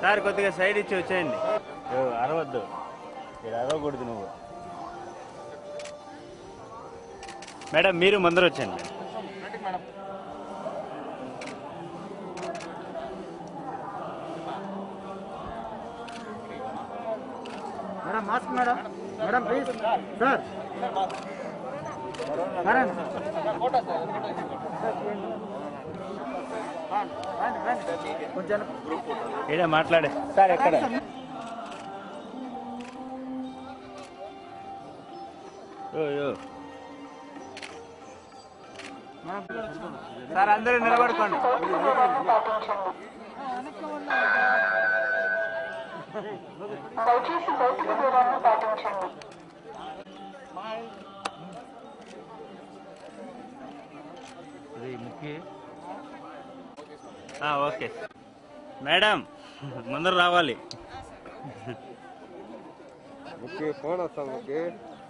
Sir కొద్దిగా side ఇచ్చి వచ్చేయండి ఓ, అరవద్దు ఇక్కడ అరవకూడదు నువ్వు మేడం మీరు ముందర వచ్చేయండి madam mask madam madam please sir madam కొంచెం ఈడ మాట్లాడే సార్ ఎక్కడ ఓ, ఓ. సార్ అందరూ నిలబడుకోండి దయచేసి భౌతిక దూరాన్ని పాటించండి ఆ, ఓకే మేడం ముందర రావాలి ఓకే ఫోన్ వస్తాం ఓకే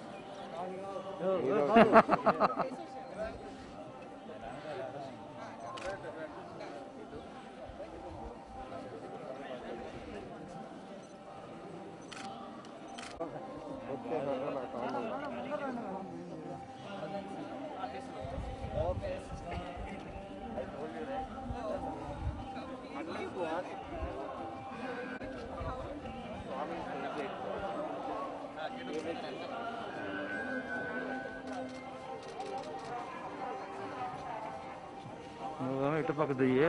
నువ్వు ఇటు పక్క దియ్యి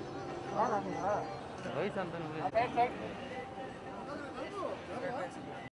వయసు అంత